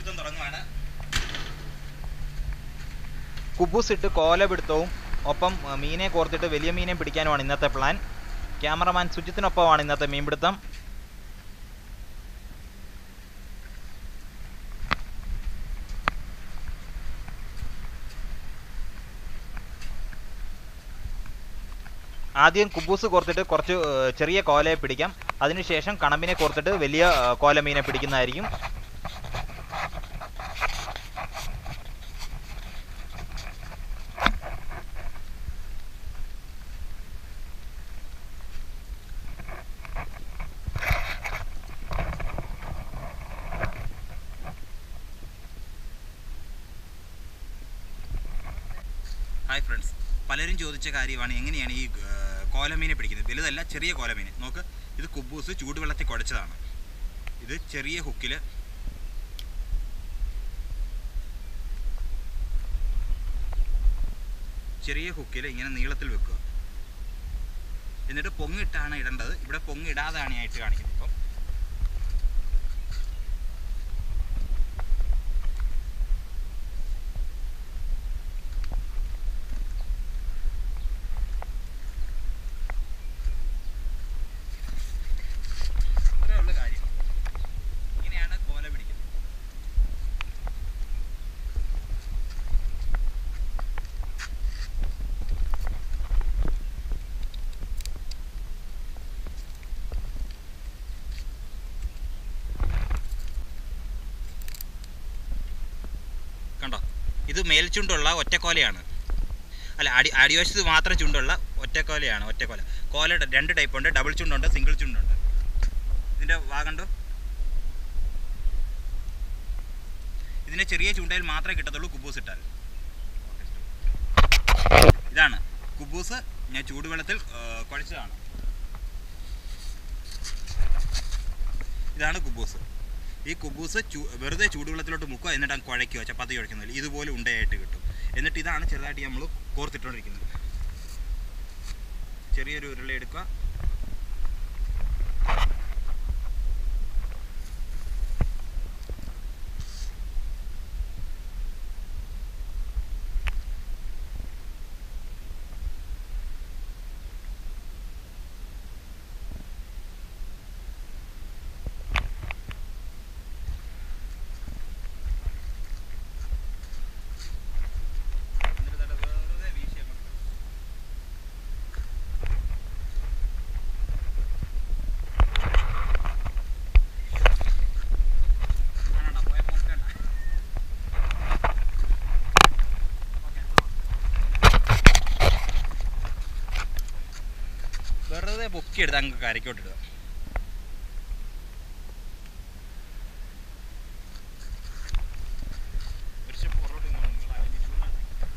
മീൻപിടുത്തം തുടങ്ങുവാണ് കുബൂസ് ഇട്ട് കോല പിടുത്തവും ഒപ്പം ആ, മീനെ കോർത്തിട്ട് വലിയ മീനെ പിടിക്കാനുമാണ് ഇന്നത്തെ പ്ലാൻ ക്യാമറമാൻ സുജിത്തിനൊപ്പമാണ് ഇന്നത്തെ മീൻപിടുത്തം ആദ്യം കുബൂസ് കോർത്തിട്ട് കുറച്ച് ഏർ, ചെറിയ കോലയെ പിടിക്കാം അതിനുശേഷം കണമ്പിനെ കോർത്തിട്ട് വലിയ ഏർ, കോല മീനെ പിടിക്കുന്നതായിരിക്കും ഹായ് ഫ്രണ്ട്സ് പലരും ചോദിച്ച കാര്യമാണ് എങ്ങനെയാണ് ഈ ഏർ, കോലമീനെ പിടിക്കുന്നത് വലുതല്ല ചെറിയ കോലമീൻ നോക്ക് ഇത് കുബൂസ് ചൂടുവെള്ളത്തിൽ കുഴച്ചതാണ് ഇത് ചെറിയ ഹുക്കിൽ ചെറിയ ഹുക്കിൽ ഇങ്ങനെ നീളത്തിൽ വെക്കുക എന്നിട്ട് പൊങ്ങിട്ടാണ് ഇടേണ്ടത് ഇവിടെ പൊങ്ങിടാതാണ് ഞാൻ ഇട്ട് കാണിക്കുന്നത് ഇപ്പം ഇത്രയേ ഉള്ളൂ കാര്യം ഇങ്ങനെയാണ് കോല പിടിക്കുന്നത് കണ്ടോ ഇത് മേൽചുണ്ടുള്ള ഒറ്റക്കോലയാണ് അല്ല അടി അടിവശത്ത് മാത്രം ചുണ്ടുള്ള ഒറ്റക്കോലയാണ് ഒറ്റക്കോല കോല രണ്ട് ടൈപ്പ് ഉണ്ട് ഡബിൾ ചുണ്ടുണ്ട് സിംഗിൾ ചുണ്ടുണ്ട് ഇതിൻ്റെ വാ കണ്ടോ ഇതിൻ്റെ ചെറിയ ചൂണ്ടയിൽ മാത്രമേ കിട്ടത്തുള്ളൂ കുബൂസ് ഇട്ടാൽ ഇതാണ് കുബൂസ് ഞാൻ ചൂടുവെള്ളത്തിൽ ആ, കുഴച്ചതാണ് ഇതാണ് കുബൂസ് ഈ കുബൂസ് ചൂ വെറുതെ ചൂടുവെള്ളത്തിലോട്ട് മുക്കുക എന്നിട്ട് അങ്ങ് കുഴയ്ക്കുക ചപ്പാത്തി കുഴയ്ക്കുന്നില്ല ഇതുപോലെ ഉണ്ടയായിട്ട് കിട്ടും എന്നിട്ട് ഇതാണ് ചെറുതായിട്ട് നമ്മൾ കോർത്തിട്ടുകൊണ്ടിരിക്കുന്നത് ചെറിയൊരു ഉരുള എടുക്കുക എന്നിട്ട് ദാ വെറുതെ വീശി അങ്ങോട്ട് ഇടുക. കാണണ്ട, പോയ പോക്ക് കണ്ട. ഓക്കേ, വെറുതെ പൊക്കിയെടുത്ത് അങ്ങ് കരയ്ക്കോട്ടിടുക ഒരു സ്റ്റെപ്പ് പുറകോട്ട് നിന്നോ, നിങ്ങൾ അലിഞ്ഞ് ചൂടാണ്.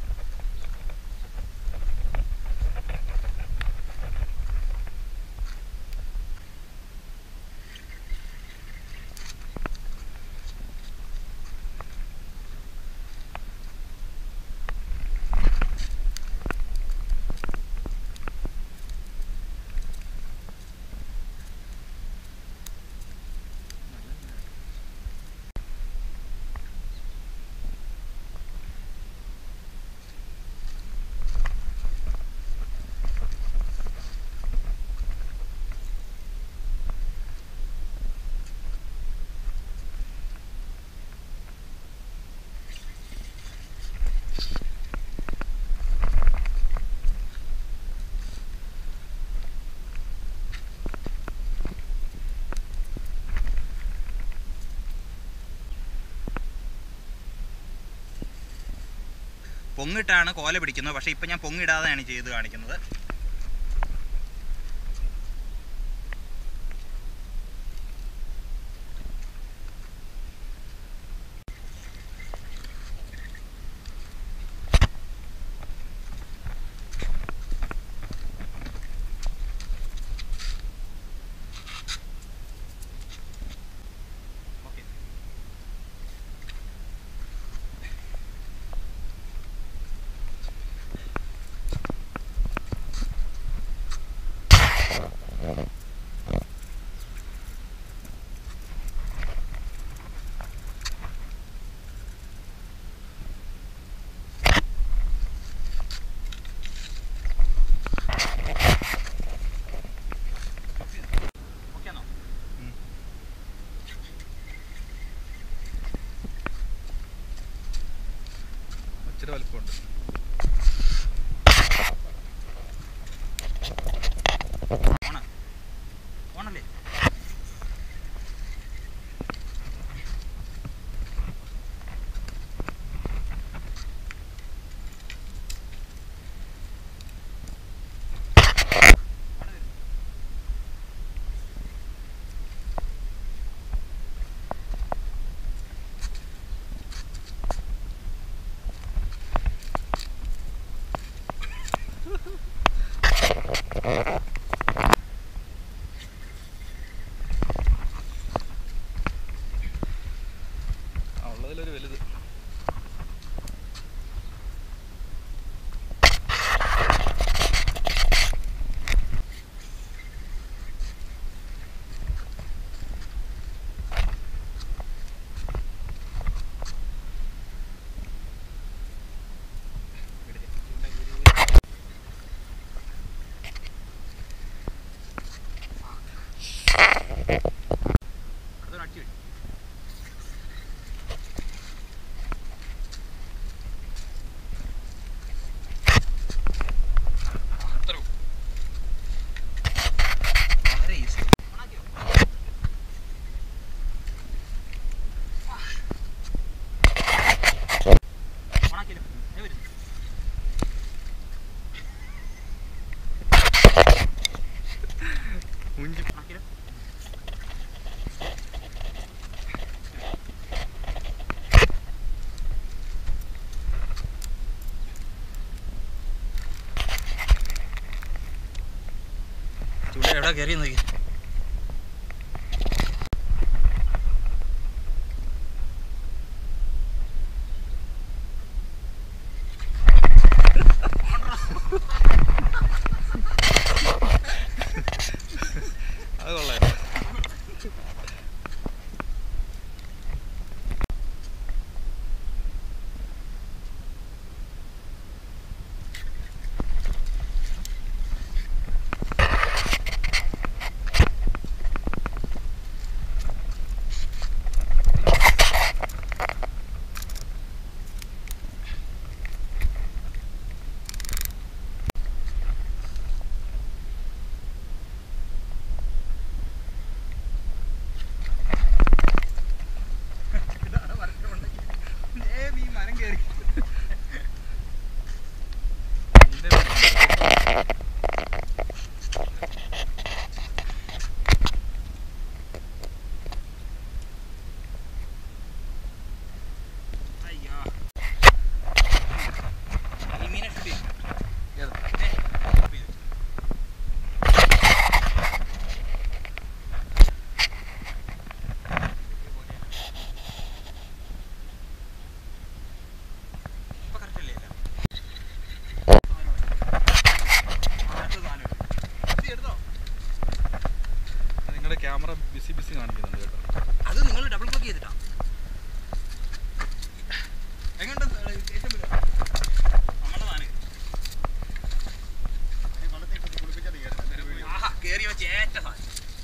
പൊങ്ങിട്ടാണ് കോല പിടിക്കുന്നത് പക്ഷേ ഇപ്പം ഞാൻ പൊങ്ങിടാതെയാണ് ചെയ്ത് കാണിക്കുന്നത് ഓക്കെ ഇച്ചിരി വലുപ്പമുണ്ട് ഓണ ഓണല്ലേ ആ ഉള്ളതിലൊരു വലുത് അതൊരു അടിച്ചു വിടും വളരെ ഈസി ഓണാക്കിയില്ല ഏ വരും മുഞ്ചി ഓണാക്കിയില്ല ചൂട് എവിടെ കയറി നോക്കി അത് കൊള്ളാം മരം കയറി അയ്യോ ഈ മീനെ ഷൂട്ട് ചെയ്യും ഏതാ? ഏ, ഷൂട്ട് ചെയ്തു. ഇപ്പൊ correct അല്ലേ എല്ലാം? അടുത്ത സാധനം എടുത്തു. ഇത് എടുത്തോ? നിങ്ങളുടെ ക്യാമറ ബിസി ബിസി കാണിക്കുന്നുണ്ട് കേട്ടോ അത് നിങ്ങൾ ഡബിൾ ക്ലിക്ക് ചെയ്തിട്ടാ എങ്ങോട്ട് ഏറ്റവും വലുത്? നമ്മുടെ സാധനം ആഹാ കേറി വെച്ച് ഏറ്റ സാധനം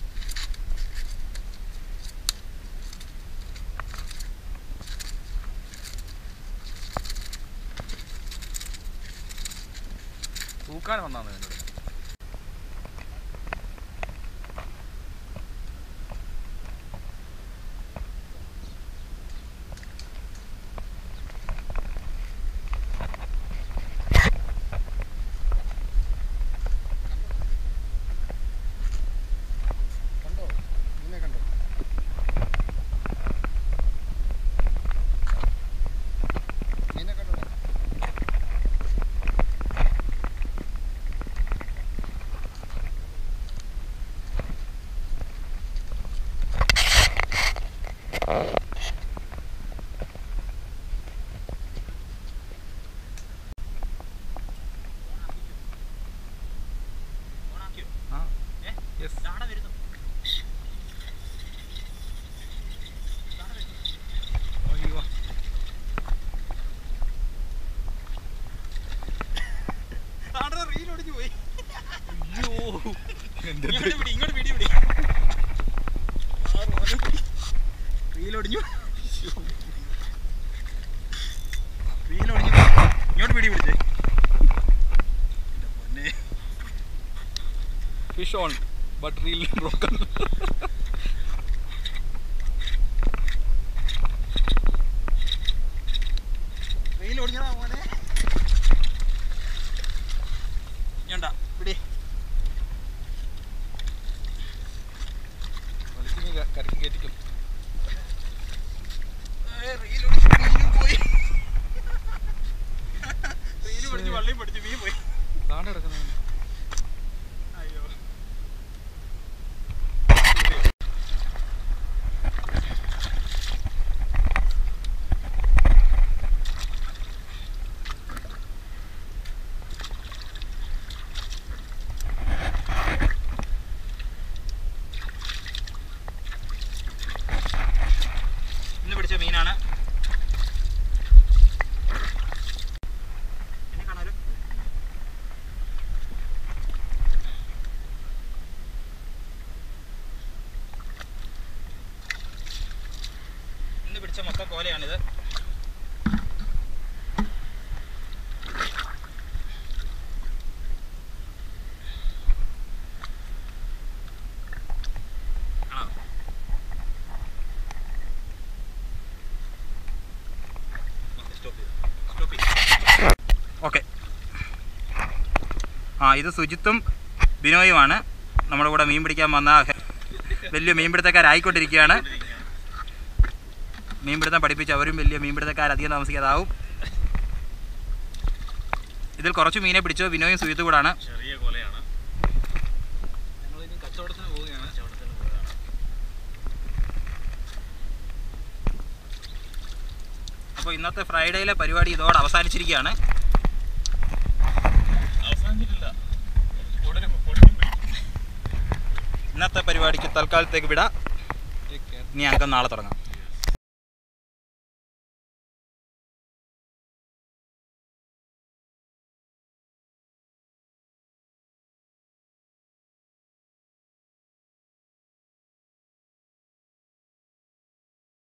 തൂക്കാൻ വന്നാണ് എന്നോട് കണ്ടോ നിന്നെ കണ്ടോ നിന്നെ കണ്ടോ ഓണാക്കിയോ ആ ഏ യെസ് ദാടെ വരുന്നു ദാടെ വരുന്നു അയ്യോ ആടെ റീൽ ഒടിഞ്ഞു പോയി അയ്യോ എൻ്റെ ഇങ്ങോട്ട് പിടി ഇങ്ങോട്ട് പിടി പിടി റീൽ ഒടിഞ്ഞു റീൽ ഒടിഞ്ഞു fish on but reel broken വെയിൽ ഒടിഞ്ഞതാ മോനെ ഇഞ്ഞോണ്ടാ പിടി വലിച്ചു കരക്ക് കയറ്റിക്കും റീൽ ഒടിച്ച് മീനും പോയി റീൽ പിടിച്ച് വള്ളിയും പിടിച്ച് മീൻ പോയി താണ്ട് കിടക്കുന്നത് അയ്യോ ഇന്ന് പിടിച്ച മീനാണ് എന്നെ കാണാലോ ഇന്ന് പിടിച്ച മൊത്തം കോലയാണിത് ആണോ? ഓക്കേ, stop ചെയ്തു. Stop ചെയ്തു. ഓക്കെ ആ ഇത് സുജിത്തും ബിനോയുമാണ് നമ്മുടെ കൂടെ മീൻ പിടിക്കാൻ വന്ന വലിയ മീൻപിടുത്തക്കാരായിക്കൊണ്ടിരിക്കുകയാണ് മീൻപിടുത്തം പഠിപ്പിച്ച് അവരും വലിയ മീൻപിടുത്തക്കാർ അധികം താമസിക്കാതാവും ഇതിൽ കുറച്ച് മീനെ പിടിച്ചോ ബിനോയും സുജിത്തും കൂടാണ് ചെറിയ കൊലയാണ് ഞങ്ങൾ ഇനി കച്ചവടത്തിന് പോവുകയാണ് കച്ചവടത്തിന് പോവുകയാണ് അപ്പോൾ ഇന്നത്തെ ഫ്രൈഡേയിലെ പരിപാടി ഇതോടെ അവസാനിച്ചിരിക്കുകയാണ് അവസാനിച്ചിട്ടില്ല ഉടനെ പൊടിഞ്ഞും ഇന്നത്തെ പരിപാടിക്ക് തൽക്കാലത്തേക്ക് വിടാം ടേക്ക് കെയർ ഇനി ഞങ്ങൾക്ക് നാളെ തുടങ്ങാം